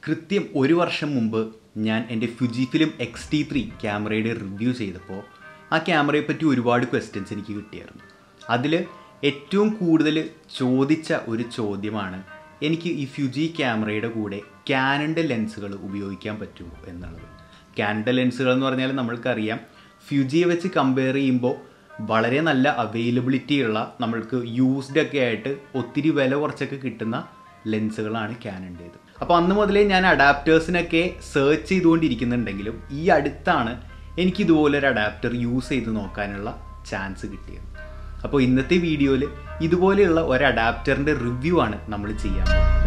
കൃത്യം ഒരു വർഷം മുമ്പ് ഞാൻ എൻ്റെ Fujifilm X T three ക്യാമറയുടെ റിവ്യൂ ചെയ്തപ്പോൾ ആ ക്യാമറയെ പറ്റി ഒരുപാട് ക്വസ്റ്റ്യൻസ് എനിക്ക് കിട്ടിയായിരുന്നു അതിൽ ഏറ്റവും കൂടുതൽ ചോദിച്ച ഒരു ചോദ്യമാണ് എനിക്ക് ഈ ഫ്യുജി ക്യാമറയുടെ കൂടെ ക്യാനൻ്റെ ലെൻസുകൾ ഉപയോഗിക്കാൻ പറ്റുമോ എന്നുള്ളത് ക്യാനൻ്റെ ലെൻസുകൾ എന്ന് പറഞ്ഞാൽ നമ്മൾക്കറിയാം ഫ്യുജിയെ വെച്ച് കമ്പയർ ചെയ്യുമ്പോൾ വളരെ നല്ല അവൈലബിലിറ്റി ഉള്ള നമ്മൾക്ക് യൂസ്ഡ് ഒക്കെ ആയിട്ട് ഒത്തിരി വില കുറച്ചൊക്കെ കിട്ടുന്ന ലെൻസുകളാണ് ക്യാനൻ്റേത് അപ്പോൾ അന്ന് മുതലേ ഞാൻ അഡാപ്റ്റേഴ്സിനൊക്കെ സെർച്ച് ചെയ്തുകൊണ്ടിരിക്കുന്നുണ്ടെങ്കിലും ഈ അടുത്താണ് എനിക്ക് ഇതുപോലൊരു അഡാപ്റ്റർ യൂസ് ചെയ്ത് നോക്കാനുള്ള ചാൻസ് കിട്ടിയത് അപ്പോൾ ഇന്നത്തെ വീഡിയോയിൽ ഇതുപോലെയുള്ള ഒരു അഡാപ്റ്ററിൻ്റെ റിവ്യൂ ആണ് നമ്മൾ ചെയ്യാൻ പോകുന്നത്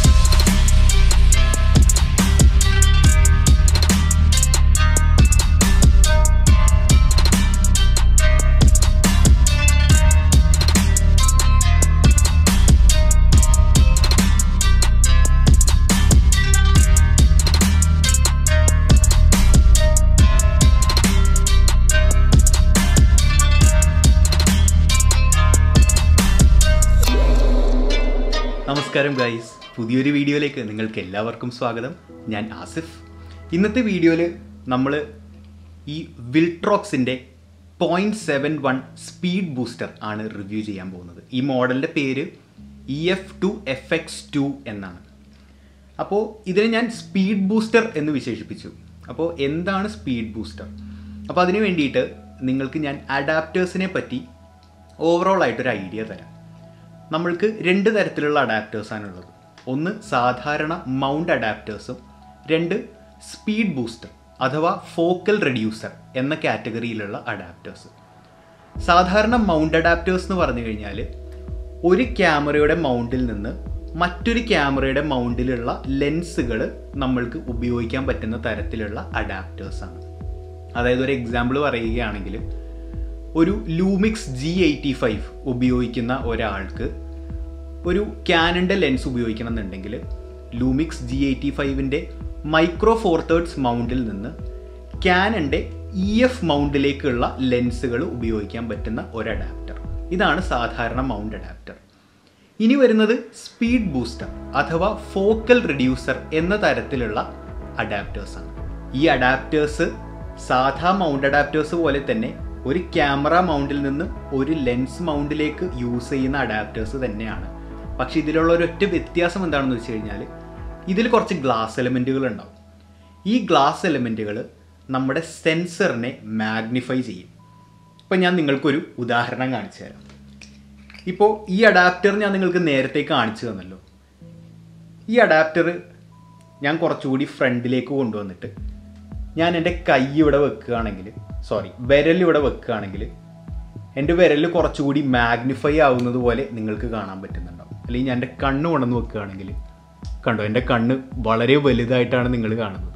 നമസ്കാരം ഗൈസ് പുതിയൊരു വീഡിയോയിലേക്ക് നിങ്ങൾക്ക് എല്ലാവർക്കും സ്വാഗതം ഞാൻ ആസിഫ് ഇന്നത്തെ വീഡിയോയിൽ നമ്മൾ ഈ വിൽട്രോക്സിൻ്റെ point seven one speed booster ആണ് റിവ്യൂ ചെയ്യാൻ പോകുന്നത് ഈ മോഡലിൻ്റെ പേര് E F to F X two എന്നാണ് അപ്പോൾ ഇതിനെ ഞാൻ സ്പീഡ് ബൂസ്റ്റർ എന്ന് വിശേഷിപ്പിച്ചു അപ്പോൾ എന്താണ് സ്പീഡ് ബൂസ്റ്റർ അപ്പോൾ അതിന് വേണ്ടിയിട്ട് നിങ്ങൾക്ക് ഞാൻ അഡാപ്റ്റേഴ്സിനെ പറ്റി ഓവറോൾ ആയിട്ടൊരു ഐഡിയ തരാം നമ്മൾക്ക് രണ്ട് തരത്തിലുള്ള അഡാപ്റ്റേഴ്സാണുള്ളത് ഒന്ന് സാധാരണ മൗണ്ട് അഡാപ്റ്റേഴ്സും രണ്ട് സ്പീഡ് ബൂസ്റ്റർ അഥവാ ഫോക്കൽ റെഡ്യൂസർ എന്ന കാറ്റഗറിയിലുള്ള അഡാപ്റ്റേഴ്സ് സാധാരണ മൗണ്ട് അഡാപ്റ്റേഴ്സ് എന്ന് പറഞ്ഞു കഴിഞ്ഞാൽ ഒരു ക്യാമറയുടെ മൗണ്ടിൽ നിന്ന് മറ്റൊരു ക്യാമറയുടെ മൗണ്ടിലുള്ള ലെൻസുകൾ നമ്മൾക്ക് ഉപയോഗിക്കാൻ പറ്റുന്ന തരത്തിലുള്ള അഡാപ്റ്റേഴ്സാണ് അതായത് ഒരു എക്സാമ്പിൾ പറയുകയാണെങ്കിൽ ഒരു ലൂമിക്സ് ജി എയ്റ്റി ഫൈവ് ഉപയോഗിക്കുന്ന ഒരാൾക്ക് ഒരു ക്യാനൻ്റെ ലെൻസ് ഉപയോഗിക്കണം എന്നുണ്ടെങ്കിൽ ലൂമിക്സ് ജി എയ്റ്റി ഫൈവിൻ്റെ മൈക്രോ ഫോർ തേർഡ്സ് മൗണ്ടിൽ നിന്ന് ക്യാനൻ്റെ ഇ എഫ് മൗണ്ടിലേക്കുള്ള ലെൻസുകൾ ഉപയോഗിക്കാൻ പറ്റുന്ന ഒരു അഡാപ്റ്റർ ഇതാണ് സാധാരണ മൗണ്ട് അഡാപ്റ്റർ ഇനി വരുന്നത് സ്പീഡ് ബൂസ്റ്റർ അഥവാ ഫോക്കൽ റിഡ്യൂസർ എന്ന തരത്തിലുള്ള അഡാപ്റ്റേഴ്സാണ് ഈ അഡാപ്റ്റേഴ്സ് സാധാ മൗണ്ട് അഡാപ്റ്റേഴ്സ് പോലെ തന്നെ ഒരു ക്യാമറ മൗണ്ടിൽ നിന്ന് ഒരു ലെൻസ് മൗണ്ടിലേക്ക് യൂസ് ചെയ്യുന്ന അഡാപ്റ്റേഴ്സ് തന്നെയാണ് പക്ഷെ ഇതിലുള്ള ഒരൊറ്റ വ്യത്യാസം എന്താണെന്ന് വെച്ച് കഴിഞ്ഞാൽ ഇതിൽ കുറച്ച് ഗ്ലാസ് എലമെൻറ്റുകൾ ഉണ്ടാവും ഈ ഗ്ലാസ് എലമെൻറ്റുകൾ നമ്മുടെ സെൻസറിനെ മാഗ്നിഫൈ ചെയ്യും ഇപ്പം ഞാൻ നിങ്ങൾക്കൊരു ഉദാഹരണം കാണിച്ചു തരാം ഇപ്പോൾ ഈ അഡാപ്റ്റർ ഞാൻ നിങ്ങൾക്ക് നേരത്തെ കാണിച്ചു തന്നല്ലോ ഈ അഡാപ്റ്റർ ഞാൻ കുറച്ചുകൂടി ഫ്രണ്ടിലേക്ക് കൊണ്ടുവന്നിട്ട് ഞാൻ എൻ്റെ കൈ ഇവിടെ വെക്കുകയാണെങ്കിൽ സോറി വിരൽ ഇവിടെ വെക്കുകയാണെങ്കിൽ എൻ്റെ വിരൽ കുറച്ചുകൂടി മാഗ്നിഫൈ ആവുന്നത് പോലെ നിങ്ങൾക്ക് കാണാൻ പറ്റുന്നുണ്ടാവും അല്ലെങ്കിൽ ഞാൻ എൻ്റെ കണ്ണ് കൊണ്ടുവന്ന് വെക്കുകയാണെങ്കിൽ കണ്ടോ എൻ്റെ കണ്ണ് വളരെ വലുതായിട്ടാണ് നിങ്ങൾ കാണുന്നത്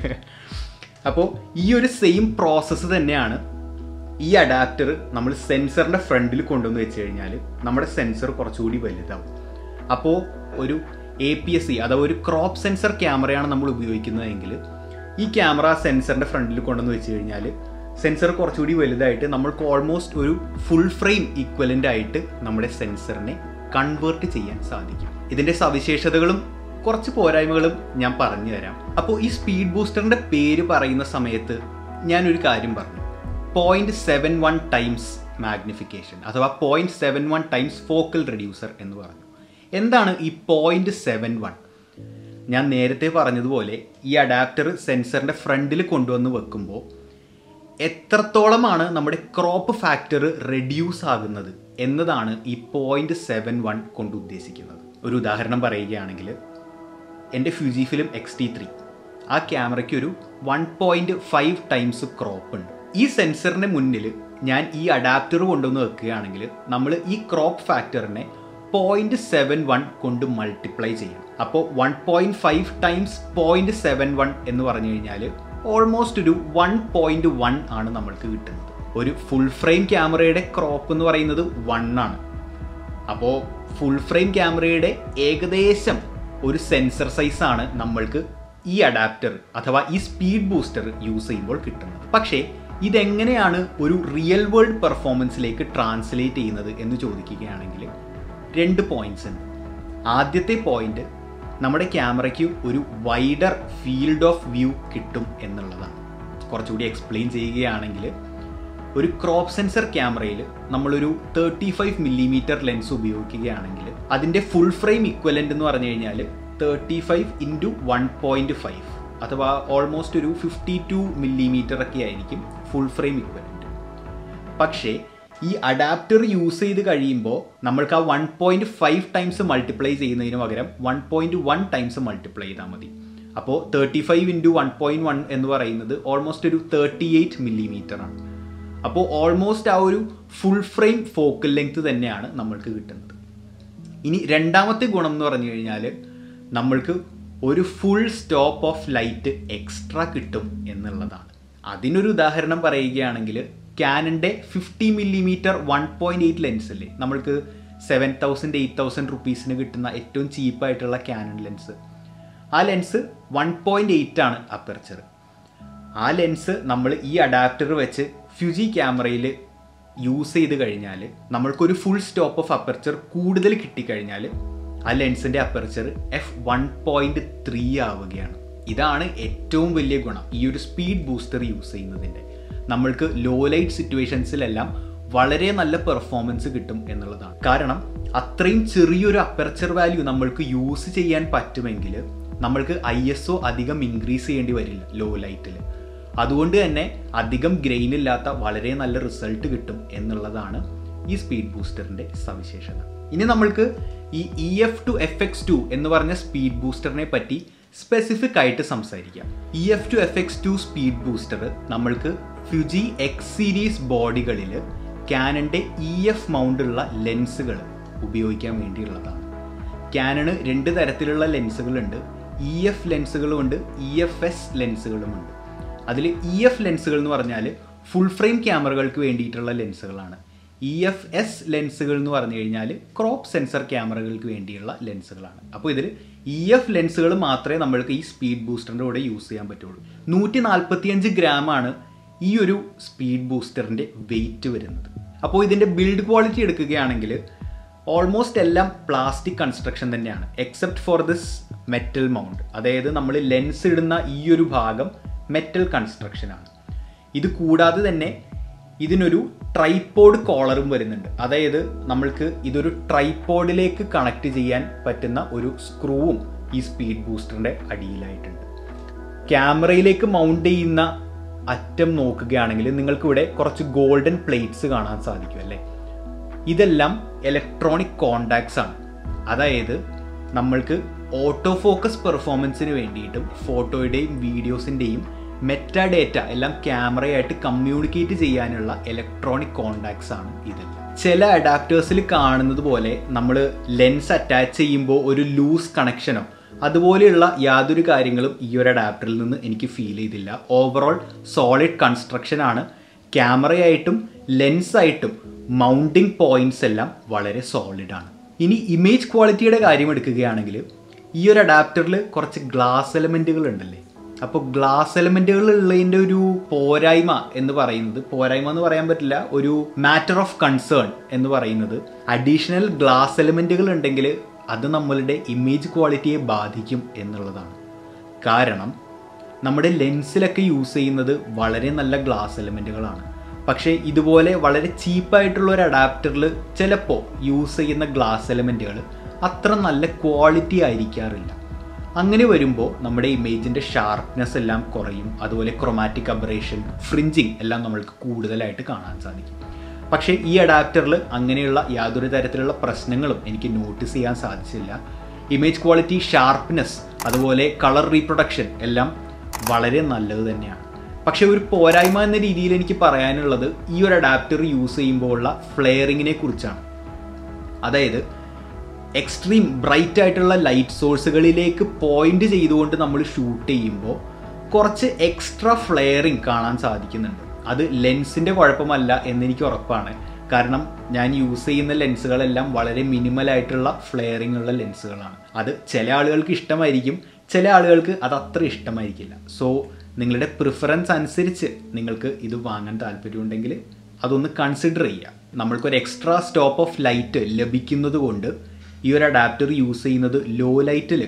അപ്പോൾ ഈ ഒരു സെയിം പ്രോസസ്സ് തന്നെയാണ് ഈ അഡാപ്റ്റർ നമ്മൾ സെൻസറിൻ്റെ ഫ്രണ്ടിൽ കൊണ്ടുവന്ന് വെച്ച് കഴിഞ്ഞാൽ നമ്മുടെ സെൻസർ കുറച്ചുകൂടി വലുതാവും അപ്പോൾ ഒരു എ പി എസ് സി അഥവാ ഒരു ക്രോപ്പ് സെൻസർ ക്യാമറയാണ് നമ്മൾ ഉപയോഗിക്കുന്നതെങ്കിൽ ഈ ക്യാമറ സെൻസറിൻ്റെ ഫ്രണ്ടിൽ കൊണ്ടുവന്ന് വെച്ച് കഴിഞ്ഞാൽ സെൻസർ കുറച്ചുകൂടി വലുതായിട്ട് നമ്മൾക്ക് ഓൾമോസ്റ്റ് ഒരു ഫുൾ ഫ്രെയിം ഈക്വലൻ്റ് ആയിട്ട് നമ്മുടെ സെൻസറിനെ കൺവേർട്ട് ചെയ്യാൻ സാധിക്കും ഇതിൻ്റെ സവിശേഷതകളും കുറച്ച് പോരായ്മകളും ഞാൻ പറഞ്ഞു തരാം അപ്പോൾ ഈ സ്പീഡ് ബൂസ്റ്ററിൻ്റെ പേര് പറയുന്ന സമയത്ത് ഞാനൊരു കാര്യം പറഞ്ഞു point seven one times magnification അഥവാ point seven one times focal reducer എന്ന് പറഞ്ഞു എന്താണ് ഈ പോയിന്റ് സെവൻ വൺ ഞാൻ നേരത്തെ പറഞ്ഞതുപോലെ ഈ അഡാപ്റ്റർ സെൻസറിൻ്റെ ഫ്രണ്ടിൽ കൊണ്ടുവന്ന് വെക്കുമ്പോൾ എത്രത്തോളമാണ് നമ്മുടെ ക്രോപ്പ് ഫാക്ടർ റെഡ്യൂസ് ആകുന്നത് എന്നതാണ് ഈ പോയിന്റ് സെവൻ വൺ കൊണ്ട് ഉദ്ദേശിക്കുന്നത് ഒരു ഉദാഹരണം പറയുകയാണെങ്കിൽ എൻ്റെ Fujifilm X T three ആ ക്യാമറയ്ക്ക് ഒരു one point five times crop ഉണ്ട് ഈ സെൻസറിൻ്റെ മുന്നിൽ ഞാൻ ഈ അഡാപ്റ്റർ കൊണ്ടുവന്ന് വെക്കുകയാണെങ്കിൽ നമ്മൾ ഈ ക്രോപ്പ് ഫാക്ടറിനെ പോയിന്റ് സെവൻ വൺ കൊണ്ട് മൾട്ടിപ്ലൈ ചെയ്യണം അപ്പോൾ one point five times point seven one എന്ന് പറഞ്ഞു കഴിഞ്ഞാൽ ഓൾമോസ്റ്റ് ഒരു വൺ പോയിന്റ് വൺ ആണ് നമ്മൾക്ക് കിട്ടുന്നത് ഒരു ഫുൾ ഫ്രെയിം ക്യാമറയുടെ ക്രോപ്പ് എന്ന് പറയുന്നത് വൺ ആണ് അപ്പോൾ ഫുൾ ഫ്രെയിം ക്യാമറയുടെ ഏകദേശം ഒരു സെൻസർ സൈസ് ആണ് നമ്മൾക്ക് ഈ അഡാപ്റ്റർ അഥവാ ഈ സ്പീഡ് ബൂസ്റ്റർ യൂസ് ചെയ്യുമ്പോൾ കിട്ടുന്നത് പക്ഷേ ഇതെങ്ങനെയാണ് ഒരു റിയൽ വേൾഡ് പെർഫോമൻസിലേക്ക് ട്രാൻസ്ലേറ്റ് ചെയ്യുന്നത് എന്ന് ചോദിക്കുകയാണെങ്കിൽ രണ്ട് പോയിന്റ്സ് ഉണ്ട് ആദ്യത്തെ പോയിന്റ് നമ്മുടെ ക്യാമറയ്ക്ക് ഒരു വൈഡർ ഫീൽഡ് ഓഫ് വ്യൂ കിട്ടും എന്നുള്ളതാണ് കുറച്ചുകൂടി എക്സ്പ്ലെയിൻ ചെയ്യുകയാണെങ്കിൽ ഒരു ക്രോപ്പ് സെൻസർ ക്യാമറയിൽ നമ്മളൊരു തേർട്ടി ഫൈവ് മില്ലിമീറ്റർ ലെൻസ് ഉപയോഗിക്കുകയാണെങ്കിൽ അതിൻ്റെ ഫുൾ ഫ്രെയിം ഇക്വലൻ്റ് എന്ന് പറഞ്ഞു കഴിഞ്ഞാൽ thirty five into one point five അഥവാ ഓൾമോസ്റ്റ് ഒരു ഫിഫ്റ്റി ടു മില്ലിമീറ്റർ ഒക്കെ ആയിരിക്കും ഫുൾ ഫ്രെയിം ഇക്വലൻ്റ് പക്ഷേ ഈ അഡാപ്റ്റർ യൂസ് ചെയ്ത് കഴിയുമ്പോൾ നമ്മൾക്ക് ആ one point five times multiply ചെയ്യുന്നതിന് പകരം one point one times multiply ചെയ്താൽ മതി അപ്പോൾ thirty five into one point one എന്ന് പറയുന്നത് ഓൾമോസ്റ്റ് ഒരു തേർട്ടി എയ്റ്റ് മില്ലിമീറ്റർ ആണ് അപ്പോൾ ഓൾമോസ്റ്റ് ആ ഒരു ഫുൾ ഫ്രെയിം ഫോക്കൽ ലെങ്ത് തന്നെയാണ് നമ്മൾക്ക് കിട്ടുന്നത് ഇനി രണ്ടാമത്തെ ഗുണം എന്ന് പറഞ്ഞു കഴിഞ്ഞാൽ നമ്മൾക്ക് ഒരു full stop of light extra കിട്ടും എന്നുള്ളതാണ് അതിനൊരു ഉദാഹരണം പറയുകയാണെങ്കിൽ ക്യാനൻ്റെ fifty millimetre one point eight lens അല്ലേ നമ്മൾക്ക് സെവൻ തൗസൻഡ് എയ്റ്റ് തൗസൻഡ് റുപ്പീസിന് കിട്ടുന്ന ഏറ്റവും ചീപ്പായിട്ടുള്ള ക്യാനൺ ലെൻസ് ആ ലെൻസ് വൺ പോയിൻറ്റ് എയ്റ്റ് ആണ് അപ്പർച്ചർ ആ ലെൻസ് നമ്മൾ ഈ അഡാപ്റ്റർ വെച്ച് ഫ്യുജി ക്യാമറയിൽ യൂസ് ചെയ്ത് കഴിഞ്ഞാൽ നമ്മൾക്കൊരു ഫുൾ സ്റ്റോപ്പ് ഓഫ് അപ്പർച്ചർ കൂടുതൽ കിട്ടിക്കഴിഞ്ഞാൽ ആ ലെൻസിൻ്റെ aperture F one point three ആവുകയാണ് ഇതാണ് ഏറ്റവും വലിയ ഗുണം ഈ ഒരു സ്പീഡ് ബൂസ്റ്റർ യൂസ് ചെയ്യുന്നതിൻ്റെ നമ്മൾക്ക് ലോ ലൈറ്റ് സിറ്റുവേഷൻസിലെല്ലാം വളരെ നല്ല പെർഫോമൻസ് കിട്ടും എന്നുള്ളതാണ് കാരണം അത്രയും ചെറിയൊരു അപ്പർച്ചർ വാല്യൂ നമ്മൾക്ക് യൂസ് ചെയ്യാൻ പറ്റുമെങ്കിൽ നമ്മൾക്ക് ഐ എസ് ഒ അധികം ഇൻക്രീസ് ചെയ്യേണ്ടി വരില്ല ലോ ലൈറ്റിൽ അതുകൊണ്ട് തന്നെ അധികം ഗ്രെയിൻ ഇല്ലാത്ത വളരെ നല്ല റിസൾട്ട് കിട്ടും എന്നുള്ളതാണ് ഈ സ്പീഡ് ബൂസ്റ്ററിൻ്റെ സവിശേഷത ഇനി നമ്മൾക്ക് ഈ E F to F X two എന്ന് പറഞ്ഞ സ്പീഡ് ബൂസ്റ്ററിനെ പറ്റി സ്പെസിഫിക് ആയിട്ട് സംസാരിക്കാം E F to F X two speed booster നമ്മൾക്ക് ഫ്യുജി എക്സ് സീരീസ് ബോഡികളിൽ ക്യാനൻ്റെ ഇ എഫ് മൗണ്ടുള്ള ലെൻസുകൾ ഉപയോഗിക്കാൻ വേണ്ടിയുള്ളതാണ് ക്യാനണ് രണ്ട് തരത്തിലുള്ള ലെൻസുകളുണ്ട് ഇ എഫ് ലെൻസുകളുമുണ്ട് ഇ എഫ് എസ് ലെൻസുകളുമുണ്ട് അതിൽ ഇ എഫ് ലെൻസുകൾ എന്ന് പറഞ്ഞാൽ ഫുൾ ഫ്രെയിം ക്യാമറകൾക്ക് വേണ്ടിയിട്ടുള്ള ലെൻസുകളാണ് ഇ എഫ് എസ് ലെൻസുകൾ എന്ന് പറഞ്ഞു കഴിഞ്ഞാൽ ക്രോപ്പ് സെൻസർ ക്യാമറകൾക്ക് വേണ്ടിയുള്ള ലെൻസുകളാണ് അപ്പോൾ ഇതിൽ ഇ എഫ് ലെൻസുകൾ മാത്രമേ നമ്മൾക്ക് ഈ സ്പീഡ് ബൂസ്റ്ററിൻ്റെ കൂടെ യൂസ് ചെയ്യാൻ പറ്റുള്ളൂ നൂറ്റി നാൽപ്പത്തിയഞ്ച് ഗ്രാമാണ് ഈ ഒരു സ്പീഡ് ബൂസ്റ്ററിൻ്റെ വെയിറ്റ് വരുന്നത് അപ്പോൾ ഇതിൻ്റെ ബിൽഡ് ക്വാളിറ്റി എടുക്കുകയാണെങ്കിൽ ഓൾമോസ്റ്റ് എല്ലാം പ്ലാസ്റ്റിക് കൺസ്ട്രക്ഷൻ തന്നെയാണ് except for this metal mount അതായത് നമ്മൾ ലെൻസ് ഇടുന്ന ഈ ഒരു ഭാഗം മെറ്റൽ കൺസ്ട്രക്ഷനാണ് ഇത് കൂടാതെ തന്നെ ഇതിനൊരു ട്രൈപ്പോഡ് കോളറും വരുന്നുണ്ട് അതായത് നമ്മൾക്ക് ഇതൊരു ട്രൈപ്പോഡിലേക്ക് കണക്ട് ചെയ്യാൻ പറ്റുന്ന ഒരു സ്ക്രൂവും ഈ സ്പീഡ് ബൂസ്റ്ററിൻ്റെ അടിയിലായിട്ടുണ്ട് ക്യാമറയിലേക്ക് മൗണ്ട് ചെയ്യുന്ന അറ്റം നോക്കുകയാണെങ്കിൽ നിങ്ങൾക്കിവിടെ കുറച്ച് ഗോൾഡൻ പ്ലേറ്റ്സ് കാണാൻ സാധിക്കും അല്ലേ ഇതെല്ലാം ഇലക്ട്രോണിക് കോണ്ടാക്ട്സ് ആണ് അതായത് നമ്മൾക്ക് ഓട്ടോ ഫോക്കസ് പെർഫോമൻസിന് വേണ്ടിയിട്ടും ഫോട്ടോയുടെയും വീഡിയോസിൻ്റെയും മെറ്റ ഡേറ്റ എല്ലാം ക്യാമറയായിട്ട് കമ്മ്യൂണിക്കേറ്റ് ചെയ്യാനുള്ള ഇലക്ട്രോണിക് കോണ്ടാക്ട്സ് ആണ് ഇതെല്ലാം ചില അഡാപ്റ്റേഴ്സിൽ കാണുന്നത് പോലെ നമ്മൾ ലെൻസ് അറ്റാച്ച് ചെയ്യുമ്പോൾ ഒരു ലൂസ് കണക്ഷനോ അതുപോലെയുള്ള യാതൊരു കാര്യങ്ങളും ഈ ഒരു അഡാപ്റ്ററിൽ നിന്ന് എനിക്ക് ഫീൽ ചെയ്തില്ല ഓവറോൾ സോളിഡ് കൺസ്ട്രക്ഷൻ ആണ് ക്യാമറയായിട്ടും ലെൻസായിട്ടും മൗണ്ടിങ് പോയിന്റ്സ് എല്ലാം വളരെ സോളിഡ് ആണ് ഇനി ഇമേജ് ക്വാളിറ്റിയുടെ കാര്യം എടുക്കുകയാണെങ്കിൽ ഈ ഒരു അഡാപ്റ്ററിൽ കുറച്ച് ഗ്ലാസ് എലമെൻറ്റുകൾ ഉണ്ടല്ലേ അപ്പോൾ ഗ്ലാസ് എലമെൻറ്റുകൾ ഉള്ളതിൻ്റെ ഒരു പോരായ്മ എന്ന് പറയുന്നത് പോരായ്മ എന്ന് പറയാൻ പറ്റില്ല ഒരു മാറ്റർ ഓഫ് കൺസേൺ എന്ന് പറയുന്നത് അഡീഷണൽ ഗ്ലാസ് എലമെൻറ്റുകൾ ഉണ്ടെങ്കിൽ അത് നമ്മളുടെ ഇമേജ് ക്വാളിറ്റിയെ ബാധിക്കും എന്നുള്ളതാണ് കാരണം നമ്മുടെ ലെൻസിലൊക്കെ യൂസ് ചെയ്യുന്നത് വളരെ നല്ല ഗ്ലാസ് എലമെൻറ്റുകളാണ് പക്ഷേ ഇതുപോലെ വളരെ ചീപ്പായിട്ടുള്ള ഒരു അഡാപ്റ്ററിൽ ചിലപ്പോൾ യൂസ് ചെയ്യുന്ന ഗ്ലാസ് എലമെൻറ്റുകൾ അത്ര നല്ല ക്വാളിറ്റി ആയിരിക്കാറില്ല അങ്ങനെ വരുമ്പോൾ നമ്മുടെ ഇമേജിൻ്റെ ഷാർപ്നെസ് എല്ലാം കുറയും അതുപോലെ ക്രൊമാറ്റിക് അബറേഷൻ ഫ്രിഞ്ചിങ് എല്ലാം നമ്മൾക്ക് കൂടുതലായിട്ട് കാണാൻ സാധിക്കും പക്ഷേ ഈ അഡാപ്റ്ററിൽ അങ്ങനെയുള്ള യാതൊരു തരത്തിലുള്ള പ്രശ്നങ്ങളും എനിക്ക് നോട്ടീസ് ചെയ്യാൻ സാധിച്ചില്ല ഇമേജ് ക്വാളിറ്റി ഷാർപ്നെസ് അതുപോലെ കളർ റീപ്രൊഡക്ഷൻ എല്ലാം വളരെ നല്ലത് തന്നെയാണ് പക്ഷേ ഒരു പോരായ്മ എന്ന രീതിയിൽ എനിക്ക് പറയാനുള്ളത് ഈ ഒരു അഡാപ്റ്റർ യൂസ് ചെയ്യുമ്പോൾ ഉള്ള ഫ്ലെയറിങ്ങിനെ കുറിച്ചാണ് അതായത് എക്സ്ട്രീം ബ്രൈറ്റ് ആയിട്ടുള്ള ലൈറ്റ് സോഴ്സുകളിലേക്ക് പോയിന്റ് ചെയ്തുകൊണ്ട് നമ്മൾ ഷൂട്ട് ചെയ്യുമ്പോൾ കുറച്ച് എക്സ്ട്രാ ഫ്ലെയറിങ് കാണാൻ സാധിക്കുന്നുണ്ട് അത് ലെൻസിൻ്റെ കുഴപ്പമല്ല എന്നെനിക്ക് ഉറപ്പാണ് കാരണം ഞാൻ യൂസ് ചെയ്യുന്ന ലെൻസുകളെല്ലാം വളരെ മിനിമൽ ആയിട്ടുള്ള ഫ്ലെയറിംഗ് ഉള്ള ലെൻസുകളാണ് അത് ചില ആളുകൾക്ക് ഇഷ്ടമായിരിക്കും ചില ആളുകൾക്ക് അത് അത്ര ഇഷ്ടമായിരിക്കില്ല സോ നിങ്ങളുടെ പ്രിഫറൻസ് അനുസരിച്ച് നിങ്ങൾക്ക് ഇത് വാങ്ങാൻ താല്പര്യമുണ്ടെങ്കിൽ അതൊന്ന് കൺസിഡർ ചെയ്യുക നമ്മൾക്കൊരു എക്സ്ട്രാ സ്റ്റോപ്പ് ഓഫ് ലൈറ്റ് ലഭിക്കുന്നത് കൊണ്ട് ഈ ഒരു അഡാപ്റ്റർ യൂസ് ചെയ്യുന്നത് ലോ ലൈറ്റിൽ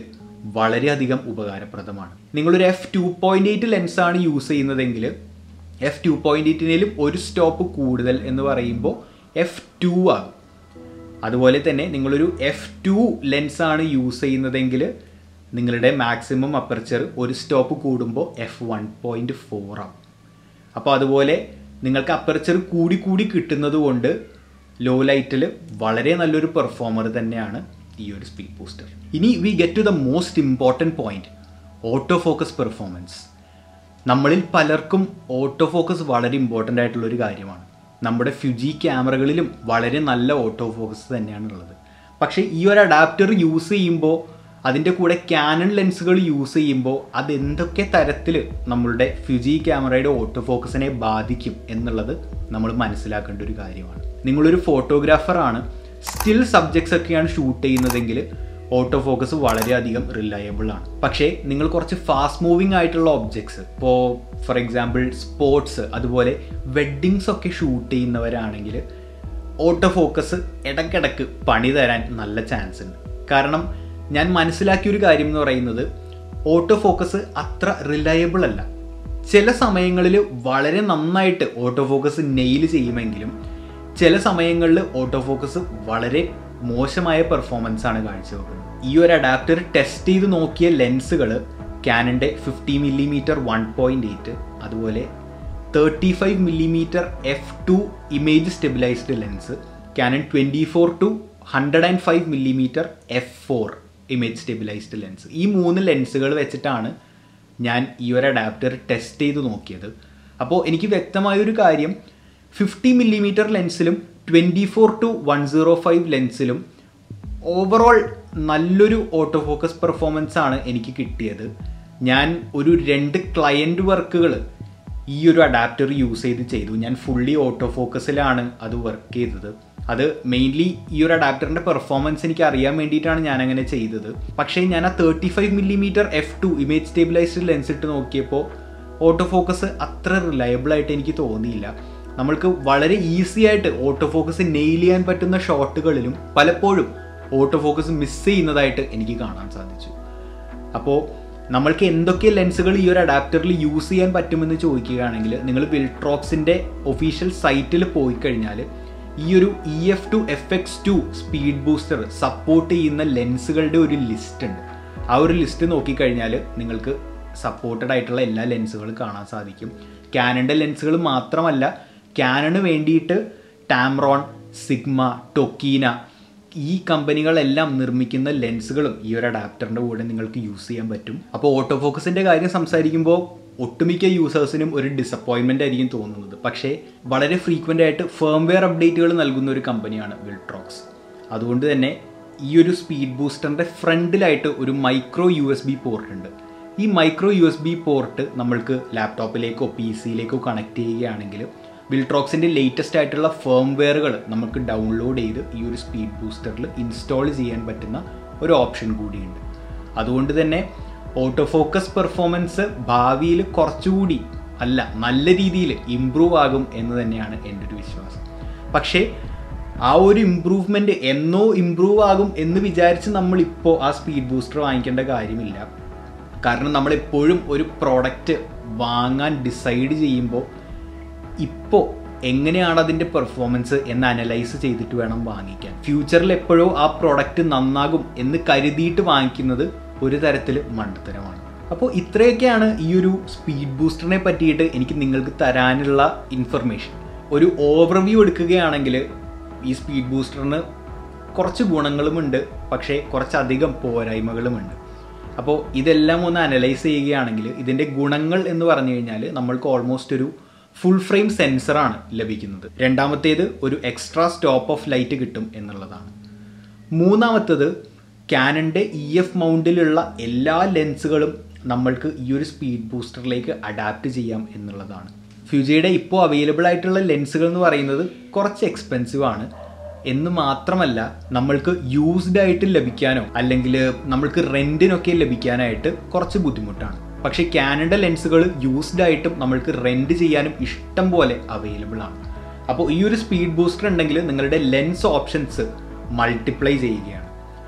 വളരെയധികം ഉപകാരപ്രദമാണ് നിങ്ങളൊരു എഫ് ടു പോയിന്റ് എയ്റ്റ് ലെൻസാണ് യൂസ് ചെയ്യുന്നതെങ്കിൽ എഫ് ടു പോയിന്റ് എയ്റ്റിനേലും ഒരു സ്റ്റോപ്പ് കൂടുതൽ എന്ന് പറയുമ്പോൾ എഫ് ടു ആകും അതുപോലെ തന്നെ നിങ്ങളൊരു എഫ് ടു ലെൻസാണ് യൂസ് ചെയ്യുന്നതെങ്കിൽ നിങ്ങളുടെ മാക്സിമം അപ്പർച്ചർ ഒരു സ്റ്റോപ്പ് കൂടുമ്പോൾ എഫ് വൺ പോയിൻറ്റ് ഫോർ ആവും അപ്പോൾ അതുപോലെ നിങ്ങൾക്ക് അപ്പർച്ചർ കൂടി കൂടി കിട്ടുന്നത് കൊണ്ട് ലോ ലൈറ്റിൽ വളരെ നല്ലൊരു പെർഫോമർ തന്നെയാണ് ഈ ഒരു സ്പീഡ് ബൂസ്റ്റർ ഇനി we get to the most important point auto focus performance നമ്മളിൽ പലർക്കും ഓട്ടോ ഫോക്കസ് വളരെ ഇമ്പോർട്ടൻ്റ് ആയിട്ടുള്ള ഒരു കാര്യമാണ് നമ്മുടെ ഫ്യുജി ക്യാമറകളിലും വളരെ നല്ല ഓട്ടോ ഫോക്കസ് തന്നെയാണ് ഉള്ളത് പക്ഷേ ഈ ഒരു അഡാപ്റ്റർ യൂസ് ചെയ്യുമ്പോൾ അതിൻ്റെ കൂടെ ക്യാനൺ ലെൻസുകൾ യൂസ് ചെയ്യുമ്പോൾ അത് എന്തൊക്കെ തരത്തിൽ നമ്മളുടെ ഫ്യുജി ക്യാമറയുടെ ഓട്ടോ ഫോക്കസിനെ ബാധിക്കും എന്നുള്ളത് നമ്മൾ മനസ്സിലാക്കേണ്ട ഒരു കാര്യമാണ് നിങ്ങളൊരു ഫോട്ടോഗ്രാഫറാണ് സ്റ്റിൽ സബ്ജക്ട്സ് ഒക്കെയാണ് ഷൂട്ട് ചെയ്യുന്നതെങ്കിൽ ഓട്ടോ ഫോക്കസ് വളരെയധികം റിലയബിൾ ആണ് പക്ഷേ നിങ്ങൾ കുറച്ച് ഫാസ്റ്റ് മൂവിങ് ആയിട്ടുള്ള ഒബ്ജക്ട്സ് ഇപ്പോൾ ഫോർ എക്സാമ്പിൾ സ്പോർട്സ് അതുപോലെ വെഡ്ഡിങ്സ് ഒക്കെ ഷൂട്ട് ചെയ്യുന്നവരാണെങ്കിൽ ഓട്ടോ ഫോക്കസ് ഇടയ്ക്കിടയ്ക്ക് പണി തരാൻ നല്ല ചാൻസ് ഉണ്ട് കാരണം ഞാൻ മനസ്സിലാക്കിയ ഒരു കാര്യം എന്ന് പറയുന്നത് ഓട്ടോ ഫോക്കസ് അത്ര റിലയബിൾ അല്ല ചില സമയങ്ങളിൽ വളരെ നന്നായിട്ട് ഓട്ടോ ഫോക്കസ് നെയിൽ ചെയ്യുമെങ്കിലും ചില സമയങ്ങളിൽ ഓട്ടോ ഫോക്കസ് വളരെ മോശമായ പെർഫോമൻസ് ആണ് കാഴ്ചവെക്കുന്നത് ഈ ഒരു അഡാപ്റ്റർ ടെസ്റ്റ് ചെയ്ത് നോക്കിയ ലെൻസുകൾ ക്യാനൻ്റെ fifty millimetre one point eight അതുപോലെ thirty five millimetre F to image stabilised lens Canon twenty four to hundred and five millimetre F four image stabilised lens ഈ മൂന്ന് ലെൻസുകൾ വെച്ചിട്ടാണ് ഞാൻ ഈ ഒരു അഡാപ്റ്റർ ടെസ്റ്റ് ചെയ്ത് നോക്കിയത് അപ്പോൾ എനിക്ക് വ്യക്തമായൊരു കാര്യം ഫിഫ്റ്റി മില്ലിമീറ്റർ ലെൻസിലും twenty four to one zero five ലെൻസിലും ഓവറോൾ നല്ലൊരു ഓട്ടോ ഫോക്കസ് പെർഫോമൻസ് ആണ് എനിക്ക് കിട്ടിയത് ഞാൻ ഒരു രണ്ട് ക്ലയൻറ്റ് വർക്കുകൾ ഈ ഒരു അഡാപ്റ്റർ യൂസ് ചെയ്ത് ചെയ്തു ഞാൻ ഫുള്ളി ഓട്ടോ ഫോക്കസിലാണ് അത് വർക്ക് ചെയ്തത് അത് മെയിൻലി ഈ ഒരു അഡാപ്റ്ററിൻ്റെ പെർഫോമൻസ് എനിക്ക് അറിയാൻ വേണ്ടിയിട്ടാണ് ഞാൻ അങ്ങനെ ചെയ്തത് പക്ഷേ ഞാൻ ആ thirty five millimetre F to image stabilised lens ഇട്ട് നോക്കിയപ്പോൾ ഓട്ടോ ഫോക്കസ് അത്ര റിലയബിൾ ആയിട്ട് എനിക്ക് തോന്നിയില്ല നമ്മൾക്ക് വളരെ ഈസി ആയിട്ട് ഓട്ടോ ഫോക്കസ് നെയിൽ ചെയ്യാൻ പറ്റുന്ന ഷോട്ടുകളിലും പലപ്പോഴും ഓട്ടോ ഫോക്കസ് മിസ് ചെയ്യുന്നതായിട്ട് എനിക്ക് കാണാൻ സാധിച്ചു അപ്പോൾ നമ്മൾക്ക് എന്തൊക്കെ ലെൻസുകൾ ഈ ഒരു അഡാപ്റ്ററിൽ യൂസ് ചെയ്യാൻ പറ്റുമെന്ന് ചോദിക്കുകയാണെങ്കിൽ നിങ്ങൾ വിൽട്രോക്സിൻ്റെ ഒഫീഷ്യൽ സൈറ്റിൽ പോയി കഴിഞ്ഞാൽ ഈ ഒരു E F to F X two speed booster support ചെയ്യുന്ന ലെൻസുകളുടെ ഒരു ലിസ്റ്റ് ഉണ്ട് ആ ഒരു ലിസ്റ്റ് നോക്കിക്കഴിഞ്ഞാൽ നിങ്ങൾക്ക് സപ്പോർട്ടഡ് ആയിട്ടുള്ള എല്ലാ ലെൻസുകളും കാണാൻ സാധിക്കും ക്യാനൻ്റെ ലെൻസുകൾ മാത്രമല്ല ക്യാനണ് വേണ്ടിയിട്ട് ടാംറോൺ സിഗ്മ ടൊക്കീന ഈ കമ്പനികളെല്ലാം നിർമ്മിക്കുന്ന ലെൻസുകളും ഈ ഒരു അഡാപ്റ്ററിൻ്റെ കൂടെ നിങ്ങൾക്ക് യൂസ് ചെയ്യാൻ പറ്റും അപ്പോൾ ഓട്ടോ ഫോക്കസിൻ്റെ കാര്യം സംസാരിക്കുമ്പോൾ ഒട്ടുമിക്ക യൂസേഴ്സിനും ഒരു ഡിസപ്പോയിൻമെൻ്റ് ആയിരിക്കും തോന്നുന്നത് പക്ഷേ വളരെ ഫ്രീക്വൻ്റ് ആയിട്ട് ഫേംവെയർ അപ്ഡേറ്റുകൾ നൽകുന്ന ഒരു കമ്പനിയാണ് വിൽട്രോക്സ് അതുകൊണ്ട് തന്നെ ഈ ഒരു സ്പീഡ് ബൂസ്റ്ററിൻ്റെ ഫ്രണ്ടിലായിട്ട് ഒരു micro U S B port ഉണ്ട് ഈ micro U S B port നമ്മൾക്ക് ലാപ്ടോപ്പിലേക്കോ പി സിയിലേക്കോ കണക്ട് ചെയ്യുകയാണെങ്കിൽ വിൽട്രോക്സിൻ്റെ ലേറ്റസ്റ്റ് ആയിട്ടുള്ള ഫേംവെയറുകൾ നമുക്ക് ഡൗൺലോഡ് ചെയ്ത് ഈ ഒരു സ്പീഡ് ബൂസ്റ്ററിൽ ഇൻസ്റ്റാൾ ചെയ്യാൻ പറ്റുന്ന ഒരു ഓപ്ഷൻ കൂടിയുണ്ട് അതുകൊണ്ട് തന്നെ ഓട്ടോ ഫോക്കസ് പെർഫോമൻസ് ഭാവിയിൽ കുറച്ചുകൂടി അല്ല നല്ല രീതിയിൽ ഇമ്പ്രൂവ് ആകും എന്ന് തന്നെയാണ് എൻ്റെ ഒരു വിശ്വാസം പക്ഷേ ആ ഒരു ഇമ്പ്രൂവ്മെൻറ്റ് എന്നോ ഇമ്പ്രൂവ് ആകും എന്ന് വിചാരിച്ച് നമ്മളിപ്പോൾ ആ സ്പീഡ് ബൂസ്റ്റർ വാങ്ങിക്കേണ്ട കാര്യമില്ല കാരണം നമ്മളെപ്പോഴും ഒരു പ്രോഡക്റ്റ് വാങ്ങാൻ ഡിസൈഡ് ചെയ്യുമ്പോൾ ഇപ്പോൾ എങ്ങനെയാണ് അതിൻ്റെ പെർഫോമൻസ് എന്ന് അനലൈസ് ചെയ്തിട്ട് വേണം വാങ്ങിക്കാൻ ഫ്യൂച്ചറിൽ എപ്പോഴോ ആ പ്രോഡക്റ്റ് നന്നാകും എന്ന് കരുതിയിട്ട് വാങ്ങിക്കുന്നത് ഒരു തരത്തിൽ മണ്ടത്തരമാണ് അപ്പോൾ ഇത്രയൊക്കെയാണ് ഈ ഒരു സ്പീഡ് ബൂസ്റ്ററിനെ പറ്റിയിട്ട് എനിക്ക് നിങ്ങൾക്ക് തരാനുള്ള ഇൻഫർമേഷൻ ഒരു ഓവർവ്യൂ എടുക്കുകയാണെങ്കിൽ ഈ സ്പീഡ് ബൂസ്റ്ററിന് കുറച്ച് ഗുണങ്ങളുമുണ്ട് പക്ഷേ കുറച്ചധികം പോരായ്മകളുമുണ്ട് അപ്പോൾ ഇതെല്ലാം ഒന്ന് അനലൈസ് ചെയ്യുകയാണെങ്കിൽ ഇതിൻ്റെ ഗുണങ്ങൾ എന്ന് പറഞ്ഞു കഴിഞ്ഞാൽ നമ്മൾക്ക് ഓൾമോസ്റ്റ് ഒരു ഫുൾ ഫ്രെയിം സെൻസറാണ് ലഭിക്കുന്നത് രണ്ടാമത്തേത് ഒരു എക്സ്ട്രാ സ്റ്റോപ്പ് ഓഫ് ലൈറ്റ് കിട്ടും എന്നുള്ളതാണ് മൂന്നാമത്തത് ക്യാനൻ്റെ ഇ എഫ് മൗണ്ടിലുള്ള എല്ലാ ലെൻസുകളും നമ്മൾക്ക് ഈ ഒരു സ്പീഡ് ബൂസ്റ്ററിലേക്ക് അഡാപ്റ്റ് ചെയ്യാം എന്നുള്ളതാണ് ഫ്യൂജിയുടെ ഇപ്പോൾ അവൈലബിൾ ആയിട്ടുള്ള ലെൻസുകൾ എന്ന് പറയുന്നത് കുറച്ച് എക്സ്പെൻസീവ് ആണ് എന്ന് മാത്രമല്ല നമ്മൾക്ക് യൂസ്ഡ് ആയിട്ട് ലഭിക്കാനോ അല്ലെങ്കിൽ നമ്മൾക്ക് റെൻറ്റിനൊക്കെ ലഭിക്കാനായിട്ട് കുറച്ച് ബുദ്ധിമുട്ടാണ് പക്ഷേ ക്യാനഡ ലെൻസുകൾ യൂസ്ഡ് ആയിട്ടും നമ്മൾക്ക് റെൻറ്റ് ചെയ്യാനും ഇഷ്ടം പോലെ അവൈലബിൾ ആണ് അപ്പോൾ ഈ ഒരു സ്പീഡ് ബൂസ്റ്റർ ഉണ്ടെങ്കിൽ നിങ്ങളുടെ ലെൻസ് ഓപ്ഷൻസ് മൾട്ടിപ്ലൈ ചെയ്യുകയാണ്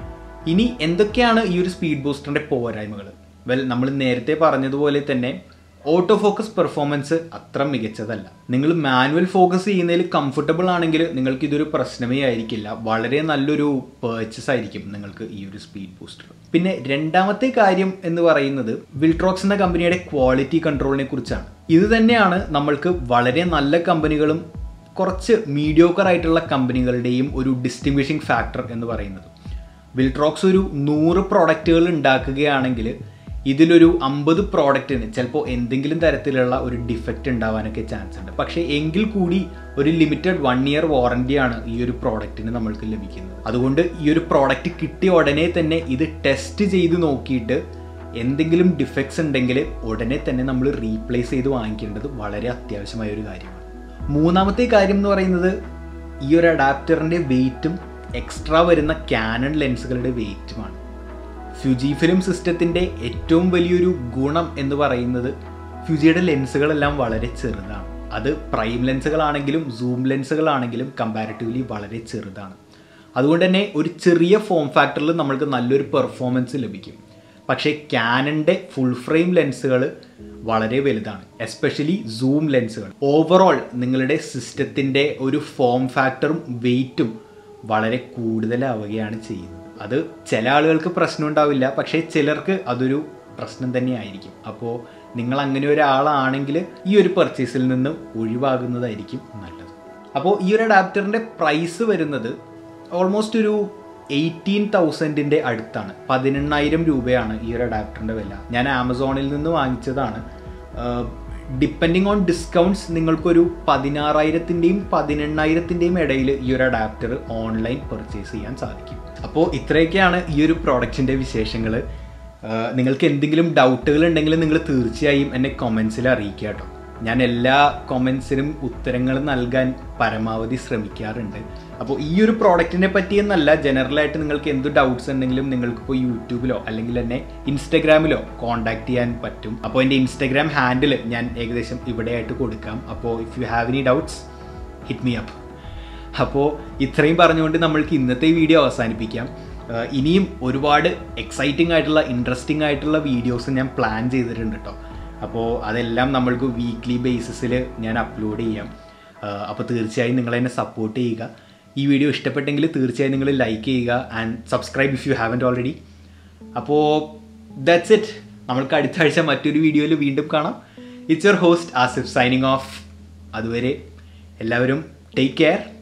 ഇനി എന്തൊക്കെയാണ് ഈ ഒരു സ്പീഡ് ബൂസ്റ്ററിൻ്റെ പോരായ്മകൾ വെൽ നമ്മൾ നേരത്തെ പറഞ്ഞതുപോലെ തന്നെ ഓട്ടോ ഫോക്കസ് പെർഫോമൻസ് അത്ര മികച്ചതല്ല നിങ്ങൾ മാനുവൽ ഫോക്കസ് ചെയ്യുന്നതിൽ കംഫർട്ടബിൾ ആണെങ്കിൽ നിങ്ങൾക്ക് ഇതൊരു പ്രശ്നമേ ആയിരിക്കില്ല വളരെ നല്ലൊരു പേർച്ചസ് ആയിരിക്കും നിങ്ങൾക്ക് ഈ ഒരു സ്പീഡ് ബൂസ്റ്റർ പിന്നെ രണ്ടാമത്തെ കാര്യം എന്ന് പറയുന്നത് വിൽട്രോക്സ് എന്ന കമ്പനിയുടെ ക്വാളിറ്റി കൺട്രോളിനെ കുറിച്ചാണ് ഇത് തന്നെയാണ് നമ്മൾക്ക് വളരെ നല്ല കമ്പനികളും കുറച്ച് മീഡിയോക്കർ ആയിട്ടുള്ള കമ്പനികളുടെയും ഒരു ഡിസ്റ്റിങ്വിഷിംഗ് ഫാക്ടർ എന്ന് പറയുന്നത് വിൽട്രോക്സ് ഒരു നൂറ് പ്രോഡക്റ്റുകൾ ഉണ്ടാക്കുകയാണെങ്കിൽ ഇതിലൊരു അമ്പത് പ്രോഡക്റ്റിന് ചിലപ്പോൾ എന്തെങ്കിലും തരത്തിലുള്ള ഒരു ഡിഫക്റ്റ് ഉണ്ടാവാനൊക്കെ ചാൻസ് ഉണ്ട് പക്ഷേ എങ്കിൽ കൂടി ഒരു ലിമിറ്റഡ് വൺ ഇയർ വാറണ്ടിയാണ് ഈ ഒരു പ്രോഡക്റ്റിന് നമ്മൾക്ക് ലഭിക്കുന്നത് അതുകൊണ്ട് ഈ ഒരു പ്രോഡക്റ്റ് കിട്ടിയ ഉടനെ തന്നെ ഇത് ടെസ്റ്റ് ചെയ്ത് നോക്കിയിട്ട് എന്തെങ്കിലും ഡിഫക്ട്സ് ഉണ്ടെങ്കിൽ ഉടനെ തന്നെ നമ്മൾ റീപ്ലേസ് ചെയ്ത് വാങ്ങിക്കേണ്ടത് വളരെ അത്യാവശ്യമായ ഒരു കാര്യമാണ് മൂന്നാമത്തെ കാര്യം എന്ന് പറയുന്നത് ഈ ഒരു അഡാപ്റ്ററിൻ്റെ വെയിറ്റും എക്സ്ട്രാ വരുന്ന ക്യാനൺ ലെൻസുകളുടെ വെയിറ്റുമാണ് ഫ്യൂജി ഫിലിം സിസ്റ്റത്തിൻ്റെ ഏറ്റവും വലിയൊരു ഗുണം എന്ന് പറയുന്നത് ഫ്യൂജിയുടെ ലെൻസുകളെല്ലാം വളരെ ചെറുതാണ് അത് പ്രൈം ലെൻസുകളാണെങ്കിലും സൂം ലെൻസുകളാണെങ്കിലും കമ്പാരിറ്റീവ്ലി വളരെ ചെറുതാണ് അതുകൊണ്ട് തന്നെ ഒരു ചെറിയ ഫോം ഫാക്ടറിൽ നമ്മൾക്ക് നല്ലൊരു പെർഫോമൻസ് ലഭിക്കും പക്ഷേ ക്യാനൻ്റെ ഫുൾ ഫ്രെയിം ലെൻസുകൾ വളരെ വലുതാണ് എസ്പെഷ്യലി സൂം ലെൻസുകൾ ഓവറോൾ നിങ്ങളുടെ സിസ്റ്റത്തിൻ്റെ ഒരു ഫോം ഫാക്ടറും വെയിറ്റും വളരെ കൂടുതലാവുകയാണ് ചെയ്യുന്നത് അത് ചില ആളുകൾക്ക് പ്രശ്നം ഉണ്ടാവില്ല പക്ഷേ ചിലർക്ക് അതൊരു പ്രശ്നം തന്നെയായിരിക്കും അപ്പോൾ നിങ്ങൾ അങ്ങനെ ഒരാളാണെങ്കിൽ ഈ ഒരു പർച്ചേസിൽ നിന്ന് ഒഴിവാകുന്നതായിരിക്കും നല്ലത് അപ്പോൾ ഈ ഒരു അഡാപ്റ്ററിൻ്റെ പ്രൈസ് വരുന്നത് ഓൾമോസ്റ്റ് ഒരു എയ്റ്റീൻ തൗസൻഡിൻ്റെ അടുത്താണ് പതിനെണ്ണായിരം രൂപയാണ് ഈ ഒരു അഡാപ്റ്ററിൻ്റെ വില ഞാൻ ആമസോണിൽ നിന്ന് വാങ്ങിച്ചതാണ് ഡിപ്പെൻഡിങ് ഓൺ ഡിസ്കൗണ്ട്സ് നിങ്ങൾക്കൊരു പതിനാറായിരത്തിൻ്റെയും പതിനെണ്ണായിരത്തിൻ്റെയും ഇടയിൽ ഈ ഒരു അഡാപ്റ്റർ ഓൺലൈൻ പർച്ചേസ് ചെയ്യാൻ സാധിക്കും അപ്പോൾ ഇത്രയൊക്കെയാണ് ഈ ഒരു പ്രോഡക്റ്റിൻ്റെ വിശേഷങ്ങൾ നിങ്ങൾക്ക് എന്തെങ്കിലും ഡൗട്ടുകൾ ഉണ്ടെങ്കിൽ നിങ്ങൾ തീർച്ചയായും എന്നെ കൊമൻസിൽ അറിയിക്കുക കേട്ടോ ഞാൻ എല്ലാ കൊമൻസിനും ഉത്തരങ്ങൾ നൽകാൻ പരമാവധി ശ്രമിക്കാറുണ്ട് അപ്പോൾ ഈ ഒരു പ്രോഡക്റ്റിനെ പറ്റിയെന്നല്ല ജനറലായിട്ട് നിങ്ങൾക്ക് എന്ത് ഡൗട്ട്സ് ഉണ്ടെങ്കിലും നിങ്ങൾക്ക് ഇപ്പോൾ യൂട്യൂബിലോ അല്ലെങ്കിൽ എന്നെ ഇൻസ്റ്റഗ്രാമിലോ കോൺടാക്ട് ചെയ്യാൻ പറ്റും അപ്പോൾ എൻ്റെ ഇൻസ്റ്റഗ്രാം ഹാൻഡിൽ ഞാൻ ഏകദേശം ഇവിടെയായിട്ട് കൊടുക്കാം അപ്പോൾ if you have any doubts hit me up അപ്പോൾ ഇത്രയും പറഞ്ഞുകൊണ്ട് നമ്മൾക്ക് ഇന്നത്തെ വീഡിയോ അവസാനിപ്പിക്കാം ഇനിയും ഒരുപാട് എക്സൈറ്റിംഗ് ആയിട്ടുള്ള ഇൻട്രസ്റ്റിംഗ് ആയിട്ടുള്ള വീഡിയോസ് ഞാൻ പ്ലാൻ ചെയ്തിട്ടുണ്ട് കേട്ടോ അപ്പോൾ അതെല്ലാം നമ്മൾക്ക് വീക്ക്ലി ബേസിസിൽ ഞാൻ അപ്ലോഡ് ചെയ്യാം അപ്പോൾ തീർച്ചയായും നിങ്ങൾ എന്നെ സപ്പോർട്ട് ചെയ്യുക ഈ വീഡിയോ ഇഷ്ടപ്പെട്ടെങ്കിൽ തീർച്ചയായും നിങ്ങൾ ലൈക്ക് ചെയ്യുക and subscribe if you haven't already അപ്പോൾ ദാറ്റ്സ് ഇറ്റ് നമ്മൾക്ക് അടുത്ത ആഴ്ച മറ്റൊരു വീഡിയോയിൽ വീണ്ടും കാണാം it's your host Asif signing off അതുവരെ എല്ലാവരും ടേക്ക് കെയർ